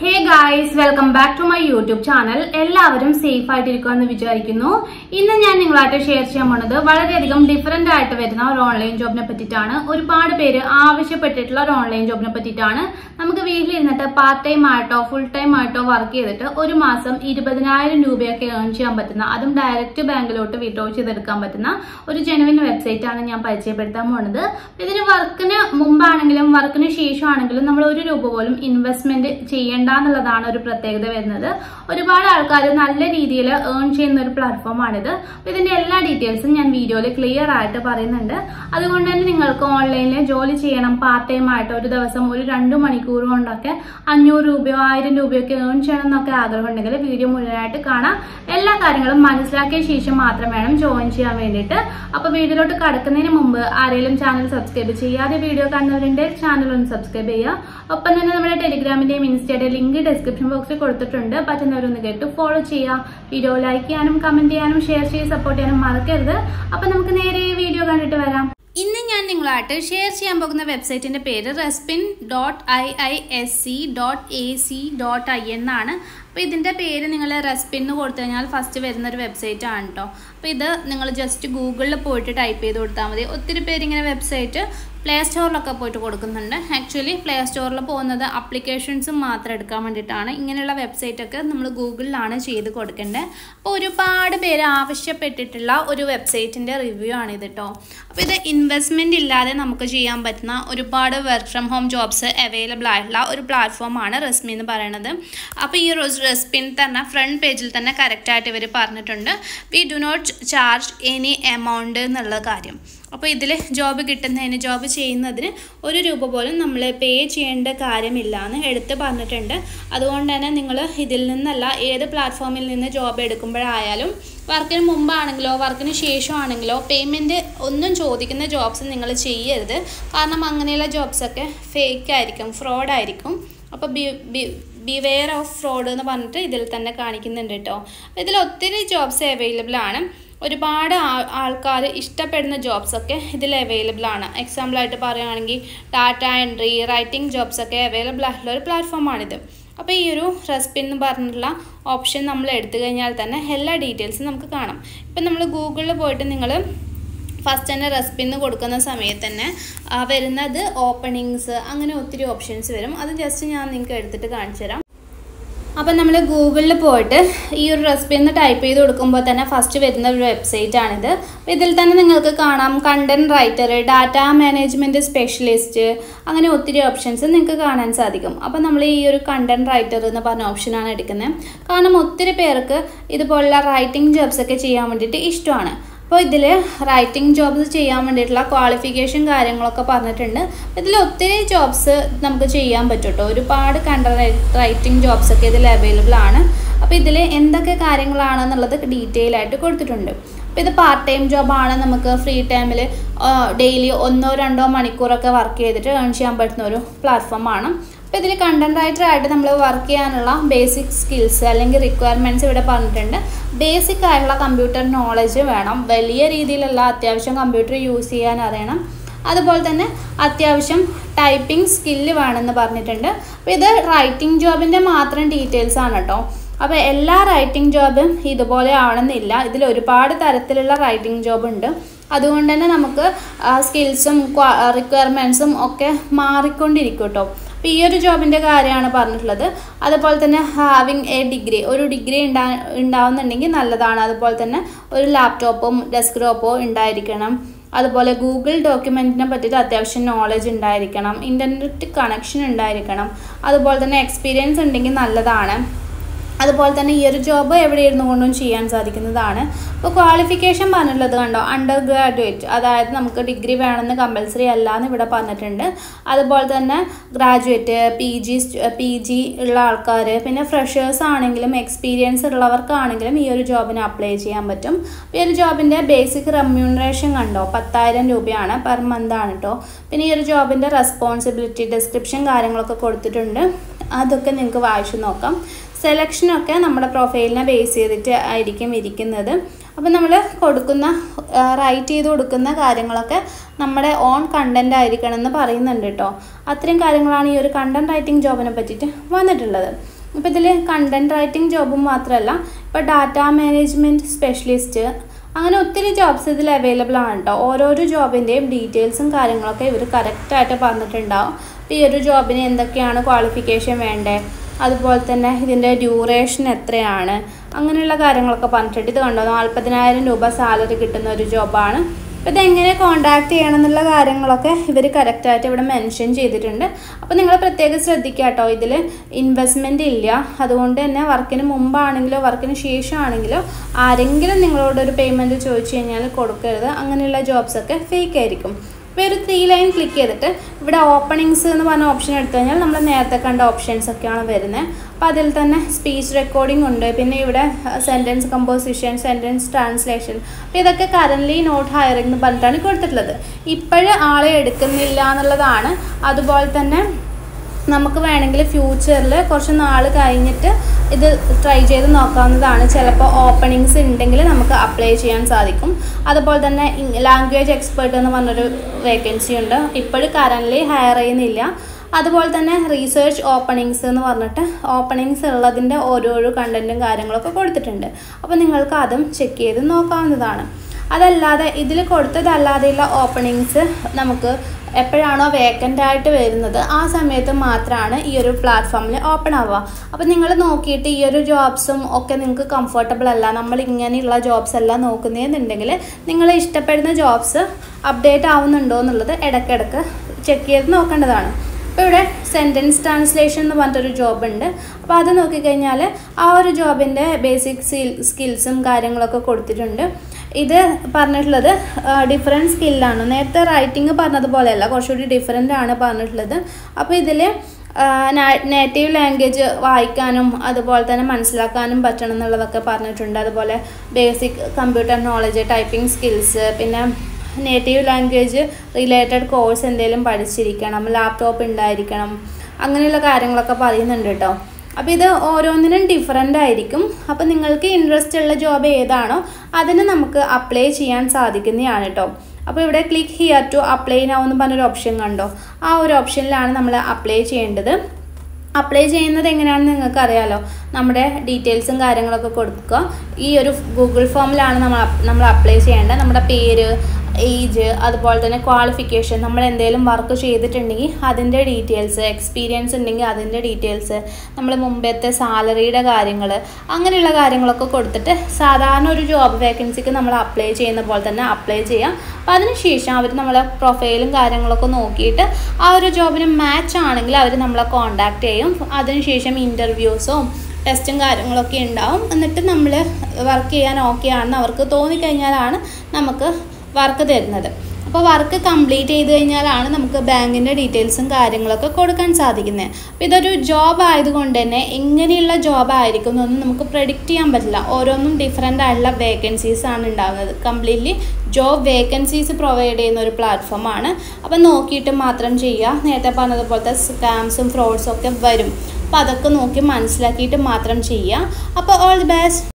hey guys welcome back to my YouTube channel എല്ലാവരും safe ആയിട്ടിരിക്കുമെന്ന് വിചാരിക്കുന്നു ഇന്ന് ഞാൻ നിങ്ങളായിട്ട് ഷെയർ ചെയ്യാൻ പോണത് വളരെയധികം ഡിഫറെന്റ് ആയിട്ട് വരുന്ന ഒരു ഓൺലൈൻ ജോബിനെ പറ്റിയിട്ടാണ് ഒരുപാട് പേര് ആവശ്യപ്പെട്ടിട്ടുള്ള ഒരു ഓൺലൈൻ ജോബിനെ പറ്റിയിട്ടാണ് നമുക്ക് വീട്ടിലിരുന്നിട്ട് പാർട്ട് ടൈം ആയിട്ടോ ഫുൾ ടൈം ആയിട്ടോ വർക്ക് ചെയ്തിട്ട് ഒരു മാസം ഇരുപതിനായിരം രൂപയൊക്കെ ഏൺ ചെയ്യാൻ പറ്റുന്ന അതും ഡയറക്റ്റ് ബാങ്കിലോട്ട് വിഡ്രോ ചെയ്തെടുക്കാൻ പറ്റുന്ന ഒരു ജെനുവിൻ വെബ്സൈറ്റ് ആണ് ഞാൻ പരിചയപ്പെടുത്താൻ പോണത് ഇതിന് വർക്കിന് മുമ്പാണെങ്കിലും വർക്കിന് ശേഷമാണെങ്കിലും നമ്മൾ ഒരു രൂപ പോലും ഇൻവെസ്റ്റ്മെന്റ് ചെയ്യേണ്ട എന്നുള്ളതാണ് ഒരു പ്രത്യേകത വരുന്നത് ഒരുപാട് ആൾക്കാർ നല്ല രീതിയിൽ ഏൺ ചെയ്യുന്ന ഒരു പ്ലാറ്റ്ഫോമാണിത് അപ്പൊ ഇതിന്റെ എല്ലാ ഡീറ്റെയിൽസും ഞാൻ വീഡിയോയിൽ ക്ലിയർ ആയിട്ട് പറയുന്നുണ്ട് അതുകൊണ്ട് തന്നെ നിങ്ങൾക്ക് ഓൺലൈനിൽ ജോലി ചെയ്യണം പാർട്ട് ടൈം ആയിട്ട് ഒരു ദിവസം ഒരു രണ്ട് മണിക്കൂർ കൊണ്ടൊക്കെ അഞ്ഞൂറ് രൂപയോ ആയിരം രൂപയോ ഒക്കെ ഏൺ ചെയ്യണം എന്നൊക്കെ ആഗ്രഹം ഉണ്ടെങ്കിൽ വീഡിയോ മുഴുവനായിട്ട് കാണാം എല്ലാ കാര്യങ്ങളും മനസ്സിലാക്കിയ ശേഷം മാത്രം വേണം ജോയിൻ ചെയ്യാൻ വേണ്ടിയിട്ട് അപ്പൊ വീഡിയോയിലോട്ട് കടക്കുന്നതിന് മുമ്പ് ആരെങ്കിലും ചാനൽ സബ്സ്ക്രൈബ് ചെയ്യാതെ വീഡിയോ കാണുന്നവരുടെ ചാനൽ ഒന്ന് സബ്സ്ക്രൈബ് ചെയ്യുക ഒപ്പം തന്നെ നമ്മുടെ ടെലിഗ്രാമിന്റെയും ഇൻസ്റ്റയുടെ ലിങ്ക് ഡിസ്ക്രിപ്ഷൻ ബോക്സിൽ കൊടുത്തിട്ടുണ്ട് പറ്റുന്നവരൊന്ന് കേട്ട് ഫോളോ ചെയ്യുക വീഡിയോ ലൈക്ക് ചെയ്യാനും കമന്റ് ചെയ്യാനും ഷെയർ ചെയ്ത് സപ്പോർട്ട് ചെയ്യാനും മറക്കരുത് അപ്പൊ നമുക്ക് നേരെ വീഡിയോ കണ്ടിട്ട് വരാം ഇന്ന് ഞാൻ നിങ്ങളായിട്ട് ഷെയർ ചെയ്യാൻ പോകുന്ന വെബ്സൈറ്റിന്റെ പേര് respin dot I I S C dot A C dot I എന്നാണ് അപ്പോൾ ഇതിൻ്റെ പേര് നിങ്ങൾ റെസ്പിൻ എന്ന് കൊടുത്തു കഴിഞ്ഞാൽ ഫസ്റ്റ് വരുന്ന ഒരു വെബ്സൈറ്റ് ആണ് കേട്ടോ അപ്പോൾ ഇത് നിങ്ങൾ ജസ്റ്റ് ഗൂഗിളിൽ പോയിട്ട് ടൈപ്പ് ചെയ്ത് കൊടുത്താൽ മതി ഒത്തിരി പേര് ഇങ്ങനെ വെബ്സൈറ്റ് പ്ലേ സ്റ്റോറിലൊക്കെ പോയിട്ട് കൊടുക്കുന്നുണ്ട് ആക്ച്വലി പ്ലേ സ്റ്റോറിൽ പോകുന്നത് അപ്ലിക്കേഷൻസ് മാത്രം എടുക്കാൻ വേണ്ടിയിട്ടാണ് ഇങ്ങനെയുള്ള വെബ്സൈറ്റൊക്കെ നമ്മൾ ഗൂഗിളിലാണ് ചെയ്ത് കൊടുക്കേണ്ടത് അപ്പോൾ ഒരുപാട് പേര് ആവശ്യപ്പെട്ടിട്ടുള്ള ഒരു വെബ്സൈറ്റിൻ്റെ റിവ്യൂ ആണ് ഇത് കേട്ടോ അപ്പോൾ ഇത് ഇൻവെസ്റ്റ്മെൻറ്റ് ഇല്ലാതെ നമുക്ക് ചെയ്യാൻ പറ്റുന്ന ഒരുപാട് work from home jobs available ആയിട്ടുള്ള ഒരു പ്ലാറ്റ്ഫോമാണ് റെസ്മി എന്ന് പറയുന്നത് അപ്പോൾ ഈ റെസ്പിൻ തന്നെ ഫ്രണ്ട് പേജിൽ തന്നെ കറക്റ്റായിട്ട് ഇവർ പറഞ്ഞിട്ടുണ്ട് we do not charge any amount എന്നുള്ള കാര്യം അപ്പോൾ ഇതിൽ ജോബ് കിട്ടുന്നതിന് ജോബ് ചെയ്യുന്നതിന് ഒരു രൂപ പോലും നമ്മൾ പേ ചെയ്യേണ്ട കാര്യമില്ല എന്ന് എടുത്ത് പറഞ്ഞിട്ടുണ്ട് അതുകൊണ്ട് തന്നെ നിങ്ങൾ ഇതിൽ നിന്നല്ല ഏത് പ്ലാറ്റ്ഫോമിൽ നിന്ന് ജോബ് എടുക്കുമ്പോഴായാലും വർക്കിന് മുമ്പാണെങ്കിലോ വർക്കിന് ശേഷമാണെങ്കിലോ പേയ്മെൻറ്റ് ഒന്നും ചോദിക്കുന്ന ജോബ്സ് നിങ്ങൾ ചെയ്യരുത് കാരണം അങ്ങനെയുള്ള ജോബ്സൊക്കെ ഫേക്ക് ആയിരിക്കും ഫ്രോഡായിരിക്കും അപ്പോൾ be be beware of fraud എന്ന് പറഞ്ഞിട്ട് ഇതിൽ തന്നെ കാണിക്കുന്നുണ്ട് കേട്ടോ ഇതിൽ ഒത്തിരി ജോബ്സ് അവൈലബിൾ ആണ് ഒരുപാട് ആൾക്കാർ ഇഷ്ടപ്പെടുന്ന ജോബ്സൊക്കെ ഇതിൽ അവൈലബിൾ ആണ് എക്സാമ്പിളായിട്ട് പറയുകയാണെങ്കിൽ ഡാറ്റ എൻട്രി റൈറ്റിംഗ് ജോബ്സൊക്കെ അവൈലബിൾ ആയിട്ടുള്ള ഒരു പ്ലാറ്റ്ഫോമാണിത് അപ്പോൾ ഈ ഒരു റെസിപ്പി എന്ന് പറഞ്ഞിട്ടുള്ള ഓപ്ഷൻ നമ്മൾ എടുത്തു കഴിഞ്ഞാൽ തന്നെ എല്ലാ ഡീറ്റെയിൽസും നമുക്ക് കാണാം ഇപ്പം നമ്മൾ ഗൂഗിളിൽ പോയിട്ട് നിങ്ങൾ ഫസ്റ്റ് തന്നെ റെസിപ്പി എന്ന് കൊടുക്കുന്ന സമയത്ത് തന്നെ വരുന്നത് ഓപ്പണിങ്സ് അങ്ങനെ ഒത്തിരി ഓപ്ഷൻസ് വരും അത് ജസ്റ്റ് ഞാൻ നിങ്ങൾക്ക് എടുത്തിട്ട് കാണിച്ചു തരാം അപ്പം നമ്മൾ ഗൂഗിളിൽ പോയിട്ട് ഈ ഒരു റെസിപ്പി എന്ന് ടൈപ്പ് ചെയ്ത് കൊടുക്കുമ്പോൾ തന്നെ ഫസ്റ്റ് വരുന്ന ഒരു വെബ്സൈറ്റ് ആണിത് അപ്പോൾ ഇതിൽ തന്നെ നിങ്ങൾക്ക് കാണാം content writer data management specialist അങ്ങനെ ഒത്തിരി ഓപ്ഷൻസ് നിങ്ങൾക്ക് കാണാൻ സാധിക്കും അപ്പോൾ നമ്മൾ ഈ ഒരു കണ്ടൻറ് റൈറ്റർ എന്ന് പറഞ്ഞ ഓപ്ഷനാണ് എടുക്കുന്നത് കാരണം ഒത്തിരി പേർക്ക് ഇതുപോലുള്ള റൈറ്റിംഗ് ജോബ്സ് ഒക്കെ ചെയ്യാൻ വേണ്ടിയിട്ട് ഇഷ്ടമാണ് അപ്പോൾ ഇതിൽ റൈറ്റിംഗ് ജോബ്സ് ചെയ്യാൻ വേണ്ടിയിട്ടുള്ള ക്വാളിഫിക്കേഷൻ കാര്യങ്ങളൊക്കെ പറഞ്ഞിട്ടുണ്ട് ഇതിൽ ഒത്തിരി ജോബ്സ് നമുക്ക് ചെയ്യാൻ പറ്റും കേട്ടോ ഒരുപാട് കണ്ട റൈറ്റിംഗ് ജോബ്സ് ഒക്കെ ഇതിൽ അവൈലബിൾ ആണ് അപ്പോൾ ഇതിൽ എന്തൊക്കെ കാര്യങ്ങളാണെന്നുള്ളത് ഡീറ്റെയിൽ ആയിട്ട് കൊടുത്തിട്ടുണ്ട് അപ്പോൾ ഇത് പാർട്ട് ടൈം ജോബാണ് നമുക്ക് ഫ്രീ ടൈമിൽ ഡെയിലി ഒന്നോ രണ്ടോ മണിക്കൂറൊക്കെ വർക്ക് ചെയ്തിട്ട് ഏൺ ചെയ്യാൻ പറ്റുന്ന ഒരു പ്ലാറ്റ്ഫോമാണ് അപ്പോൾ ഇതിൽ കണ്ടൻറ് റൈറ്റർ ആയിട്ട് നമ്മൾ വർക്ക് ചെയ്യാനുള്ള ബേസിക് സ്കിൽസ് അല്ലെങ്കിൽ റിക്വയർമെൻറ്റ്സ് ഇവിടെ പറഞ്ഞിട്ടുണ്ട് ബേസിക് ആയിട്ടുള്ള കമ്പ്യൂട്ടർ നോളജ് വേണം വലിയ രീതിയിലുള്ള അത്യാവശ്യം കമ്പ്യൂട്ടർ യൂസ് ചെയ്യാൻ അറിയണം അതുപോലെ തന്നെ അത്യാവശ്യം ടൈപ്പിംഗ് സ്കില്ല് വേണമെന്ന് പറഞ്ഞിട്ടുണ്ട് അപ്പോൾ ഇത് റൈറ്റിംഗ് ജോബിൻ്റെ മാത്രം ഡീറ്റെയിൽസ് ആണ് കേട്ടോ അപ്പോൾ എല്ലാ റൈറ്റിംഗ് ജോബും ഇതുപോലെ ആവണമെന്നില്ല ഇതിൽ ഒരുപാട് തരത്തിലുള്ള റൈറ്റിംഗ് ജോബ് ഉണ്ട് അതുകൊണ്ട് തന്നെ നമുക്ക് സ്കിൽസും റിക്വയർമെൻറ്റ്സും ഒക്കെ മാറിക്കൊണ്ടിരിക്കും കേട്ടോ അപ്പോൾ ഈ ഒരു ജോബിൻ്റെ കാര്യമാണ് പറഞ്ഞിട്ടുള്ളത് അതുപോലെ തന്നെ ഹാവിങ് എ ഡിഗ്രി ഒരു ഡിഗ്രി ഉണ്ടാ ഉണ്ടാവുന്നുണ്ടെങ്കിൽ നല്ലതാണ് അതുപോലെ തന്നെ ഒരു ലാപ്ടോപ്പും ഡെസ്ക്ടോപ്പോ ഉണ്ടായിരിക്കണം അതുപോലെ ഗൂഗിൾ ഡോക്യുമെൻറ്റിനെ പറ്റിയിട്ട് അത്യാവശ്യം നോളജ് ഉണ്ടായിരിക്കണം ഇൻ്റർനെറ്റ് കണക്ഷൻ ഉണ്ടായിരിക്കണം അതുപോലെ തന്നെ എക്സ്പീരിയൻസ് ഉണ്ടെങ്കിൽ നല്ലതാണ് അതുപോലെ തന്നെ ഈ ഒരു ജോബ് എവിടെ ഇരുന്നു കൊണ്ടും ചെയ്യാൻ സാധിക്കുന്നതാണ് ഇപ്പോൾ ക്വാളിഫിക്കേഷൻ പറഞ്ഞിട്ടുള്ളത് കണ്ടോ അണ്ടർ ഗ്രാജുവേറ്റ് അതായത് നമുക്ക് ഡിഗ്രി വേണമെന്ന് കമ്പൽസറി അല്ല എന്ന് ഇവിടെ പറഞ്ഞിട്ടുണ്ട് അതുപോലെ തന്നെ graduate P G P G ഉള്ള ആൾക്കാർ പിന്നെ ഫ്രഷേഴ്സ് ആണെങ്കിലും എക്സ്പീരിയൻസ് ഉള്ളവർക്കാണെങ്കിലും ഈ ഒരു ജോബിന് അപ്ലൈ ചെയ്യാൻ പറ്റും ഈ ഒരു ജോബിൻ്റെ ബേസിക് റെമ്യൂണറേഷൻ കണ്ടോ പത്തായിരം രൂപയാണ് പെർ മന്ത് ആണ് കേട്ടോ പിന്നെ ഈ ഒരു ജോബിൻ്റെ റെസ്പോൺസിബിലിറ്റി ഡിസ്ക്രിപ്ഷൻ കാര്യങ്ങളൊക്കെ കൊടുത്തിട്ടുണ്ട് അതൊക്കെ നിങ്ങൾക്ക് വായിച്ചു നോക്കാം സെലക്ഷനൊക്കെ നമ്മുടെ പ്രൊഫൈലിനെ ബേസ് ചെയ്തിട്ട് ആയിരിക്കും ഇരിക്കുന്നത് അപ്പം നമ്മൾ കൊടുക്കുന്ന റൈറ്റ് ചെയ്ത് കൊടുക്കുന്ന കാര്യങ്ങളൊക്കെ നമ്മുടെ ഓൺ കണ്ടൻ്റ് ആയിരിക്കണം എന്ന് പറയുന്നുണ്ട് കേട്ടോ അത്രയും കാര്യങ്ങളാണ് ഈ ഒരു കണ്ടൻറ് റൈറ്റിംഗ് ജോബിനെ പറ്റിയിട്ട് വന്നിട്ടുള്ളത് ഇപ്പോൾ ഇതിൽ കണ്ടൻറ് റൈറ്റിംഗ് ജോബും മാത്രമല്ല ഇപ്പോൾ ഡാറ്റ മാനേജ്മെൻറ്റ് സ്പെഷ്യലിസ്റ്റ് അങ്ങനെ ഒത്തിരി ജോബ്സ് ഇതിൽ അവൈലബിൾ ആണ് കേട്ടോ ഓരോരോ ജോബിൻ്റെയും ഡീറ്റെയിൽസും കാര്യങ്ങളൊക്കെ ഇവർ കറക്റ്റായിട്ട് പറഞ്ഞിട്ടുണ്ടാവും അപ്പോൾ ഈ ഒരു ജോബിന് എന്തൊക്കെയാണ് ക്വാളിഫിക്കേഷൻ വേണ്ടത് അതുപോലെ തന്നെ ഇതിൻ്റെ ഡ്യൂറേഷൻ എത്രയാണ് അങ്ങനെയുള്ള കാര്യങ്ങളൊക്കെ പറഞ്ഞിട്ടുണ്ട് ഇത് കണ്ടോ നാൽപ്പതിനായിരം രൂപ സാലറി കിട്ടുന്ന ഒരു ജോബാണ് അപ്പോൾ ഇതെങ്ങനെ കോണ്ടാക്ട് ചെയ്യണം എന്നുള്ള കാര്യങ്ങളൊക്കെ ഇവർ കറക്റ്റായിട്ട് ഇവിടെ മെൻഷൻ ചെയ്തിട്ടുണ്ട് അപ്പോൾ നിങ്ങൾ പ്രത്യേകം ശ്രദ്ധിക്കുക കേട്ടോ ഇതിൽ ഇൻവെസ്റ്റ്മെൻറ്റ് ഇല്ല അതുകൊണ്ട് തന്നെ വർക്കിന് മുമ്പാണെങ്കിലോ വർക്കിന് ശേഷമാണെങ്കിലോ ആരെങ്കിലും നിങ്ങളോട് ഒരു പേയ്മെൻറ്റ് ചോദിച്ചു കഴിഞ്ഞാൽ കൊടുക്കരുത് അങ്ങനെയുള്ള ജോബ്സൊക്കെ ഫേക്ക് ആയിരിക്കും ഇപ്പോൾ ഒരു ത്രീ ലൈൻ ക്ലിക്ക് ചെയ്തിട്ട് ഇവിടെ ഓപ്പണിങ്സ് എന്ന് പറഞ്ഞ ഓപ്ഷൻ എടുത്തു കഴിഞ്ഞാൽ നമ്മൾ നേരത്തെ കണ്ട ഓപ്ഷൻസ് ഒക്കെയാണ് വരുന്നത് അപ്പോൾ അതിൽ തന്നെ സ്പീച്ച് റെക്കോർഡിംഗ് ഉണ്ട് പിന്നെ ഇവിടെ സെൻറ്റൻസ് കമ്പോസിഷൻ സെൻറ്റൻസ് ട്രാൻസ്ലേഷൻ അപ്പോൾ ഇതൊക്കെ കറൻ്റ്ലി നോട്ട് ഹയറിംഗ് എന്ന് പറഞ്ഞിട്ടാണ് കൊടുത്തിട്ടുള്ളത് ഇപ്പോഴും ആളെ എടുക്കുന്നില്ല എന്നുള്ളതാണ് അതുപോലെ തന്നെ നമുക്ക് വേണമെങ്കിൽ ഫ്യൂച്ചറിൽ കുറച്ച് നാൾ കഴിഞ്ഞിട്ട് ഇത് ട്രൈ ചെയ്ത് നോക്കാവുന്നതാണ് ചിലപ്പോൾ ഓപ്പണിങ്സ് ഉണ്ടെങ്കിൽ നമുക്ക് അപ്ലൈ ചെയ്യാൻ സാധിക്കും അതുപോലെ തന്നെ ലാംഗ്വേജ് എക്സ്പേർട്ട് എന്ന് പറഞ്ഞൊരു വേക്കൻസി ഉണ്ട് ഇപ്പോഴും കറൻ്റ്ലി ഹയർ ചെയ്യുന്നില്ല അതുപോലെ തന്നെ റീസേർച്ച് ഓപ്പണിങ്സ് എന്ന് പറഞ്ഞിട്ട് ഓപ്പണിങ്സ് ഉള്ളതിൻ്റെ ഓരോരോ കണ്ടൻറ്റും കാര്യങ്ങളൊക്കെ കൊടുത്തിട്ടുണ്ട് അപ്പോൾ നിങ്ങൾക്ക് അതും ചെക്ക് ചെയ്ത് നോക്കാവുന്നതാണ് അതല്ലാതെ ഇതിൽ കൊടുത്തതല്ലാതെയുള്ള ഓപ്പണിങ്സ് നമുക്ക് എപ്പോഴാണോ വേക്കൻ്റ് ആയിട്ട് വരുന്നത് ആ സമയത്ത് മാത്രമാണ് ഈ ഒരു പ്ലാറ്റ്ഫോമിൽ ഓപ്പൺ ആവുക അപ്പോൾ നിങ്ങൾ നോക്കിയിട്ട് ഈ ഒരു ജോബ്സും ഒക്കെ നിങ്ങൾക്ക് കംഫർട്ടബിൾ അല്ല നമ്മൾ ഇങ്ങനെയുള്ള ജോബ്സ് എല്ലാം നോക്കുന്നതെന്നുണ്ടെങ്കിൽ നിങ്ങൾ ഇഷ്ടപ്പെടുന്ന ജോബ്സ് അപ്ഡേറ്റ് ആവുന്നുണ്ടോ എന്നുള്ളത് ഇടയ്ക്കിടയ്ക്ക് ചെക്ക് ചെയ്ത് നോക്കേണ്ടതാണ് അപ്പോൾ ഇവിടെ സെൻറ്റൻസ് ട്രാൻസ്ലേഷൻ എന്ന് പറഞ്ഞിട്ടൊരു ജോബ് ഉണ്ട് അപ്പോൾ അത് നോക്കിക്കഴിഞ്ഞാൽ ആ ഒരു ജോബിൻ്റെ ബേസിക് സ്കിൽസും കാര്യങ്ങളൊക്കെ കൊടുത്തിട്ടുണ്ട് ഇത് പറഞ്ഞിട്ടുള്ളത് ഡിഫറെൻറ്റ് സ്കില്ലാണ് നേരത്തെ റൈറ്റിംഗ് പറഞ്ഞതുപോലെയല്ല കുറച്ചുകൂടി ഡിഫറെൻ്റ് ആണ് പറഞ്ഞിട്ടുള്ളത് അപ്പോൾ ഇതിൽ നേറ്റീവ് ലാംഗ്വേജ് വായിക്കാനും അതുപോലെ തന്നെ മനസ്സിലാക്കാനും പറ്റണം എന്നുള്ളതൊക്കെ പറഞ്ഞിട്ടുണ്ട് അതുപോലെ basic computer knowledge typing skills പിന്നെ നേറ്റീവ് ലാംഗ്വേജ് റിലേറ്റഡ് കോഴ്സ് എന്തെങ്കിലും പഠിച്ചിരിക്കണം ലാപ്ടോപ്പ് ഉണ്ടായിരിക്കണം അങ്ങനെയുള്ള കാര്യങ്ങളൊക്കെ പറയുന്നുണ്ട് കേട്ടോ അപ്പോൾ ഇത് ഓരോന്നിനും ഡിഫറെൻ്റ് ആയിരിക്കും അപ്പോൾ നിങ്ങൾക്ക് ഇൻട്രസ്റ്റ് ഉള്ള ജോബ് ഏതാണോ അതിന് നമുക്ക് അപ്ലൈ ചെയ്യാൻ സാധിക്കുന്നതാണ് കേട്ടോ അപ്പോൾ ഇവിടെ click here to apply now എന്ന് പറഞ്ഞൊരു ഓപ്ഷൻ കണ്ടോ ആ ഒരു ഓപ്ഷനിലാണ് നമ്മൾ അപ്ലൈ ചെയ്യേണ്ടത് അപ്ലൈ ചെയ്യുന്നത് എങ്ങനെയാണെന്ന് നിങ്ങൾക്ക് അറിയാലോ നമ്മുടെ ഡീറ്റെയിൽസും കാര്യങ്ങളൊക്കെ കൊടുക്കുക ഈ ഒരു ഗൂഗിൾ ഫോമിലാണ് നമ്മൾ നമ്മൾ അപ്ലൈ ചെയ്യേണ്ടത് നമ്മുടെ പേര് ഏജ് അതുപോലെ തന്നെ ക്വാളിഫിക്കേഷൻ നമ്മൾ എന്തെങ്കിലും വർക്ക് ചെയ്തിട്ടുണ്ടെങ്കിൽ അതിൻ്റെ ഡീറ്റെയിൽസ് എക്സ്പീരിയൻസ് ഉണ്ടെങ്കിൽ അതിൻ്റെ ഡീറ്റെയിൽസ് നമ്മൾ മുമ്പത്തെ സാലറിയുടെ കാര്യങ്ങൾ അങ്ങനെയുള്ള കാര്യങ്ങളൊക്കെ കൊടുത്തിട്ട് സാധാരണ ഒരു ജോബ് വേക്കൻസിക്ക് നമ്മൾ അപ്ലൈ ചെയ്യുന്ന പോലെ തന്നെ അപ്ലൈ ചെയ്യാം അപ്പോൾ അതിനുശേഷം അവർ നമ്മളെ പ്രൊഫൈലും കാര്യങ്ങളൊക്കെ നോക്കിയിട്ട് ആ ഒരു ജോബിന് മാച്ച് ആണെങ്കിൽ അവർ നമ്മളെ കോണ്ടാക്ട് ചെയ്യും അതിനുശേഷം ഇൻ്റർവ്യൂസും ടെസ്റ്റും കാര്യങ്ങളൊക്കെ ഉണ്ടാവും എന്നിട്ട് നമ്മൾ വർക്ക് ചെയ്യാൻ ഓക്കെ ആണെന്ന് അവർക്ക് തോന്നിക്കഴിഞ്ഞാലാണ് നമുക്ക് വർക്ക് തരുന്നത് അപ്പോൾ വർക്ക് കംപ്ലീറ്റ് ചെയ്ത് കഴിഞ്ഞാലാണ് നമുക്ക് ബാങ്കിൻ്റെ ഡീറ്റെയിൽസും കാര്യങ്ങളൊക്കെ കൊടുക്കാൻ സാധിക്കുന്നത് അപ്പോൾ ഇതൊരു ജോബ് ആയതുകൊണ്ട് തന്നെ എങ്ങനെയുള്ള ജോബ് ആയിരിക്കും എന്നൊന്നും നമുക്ക് പ്രഡിക്റ്റ് ചെയ്യാൻ പറ്റില്ല ഓരോന്നും ഡിഫറെൻ്റ് ആയിട്ടുള്ള വേക്കൻസീസ് ആണ് ഉണ്ടാകുന്നത് കംപ്ലീറ്റ്ലി ജോബ് വേക്കൻസീസ് പ്രൊവൈഡ് ചെയ്യുന്ന ഒരു പ്ലാറ്റ്ഫോമാണ് അപ്പോൾ നോക്കിയിട്ട് മാത്രം ചെയ്യുക നേരത്തെ പറഞ്ഞതുപോലത്തെ സ്കാംസും ഫ്രോഡ്സും ഒക്കെ വരും അപ്പോൾ അതൊക്കെ നോക്കി മനസ്സിലാക്കിയിട്ട് മാത്രം ചെയ്യുക അപ്പോൾ ഓൾ ദി ബെസ്റ്റ്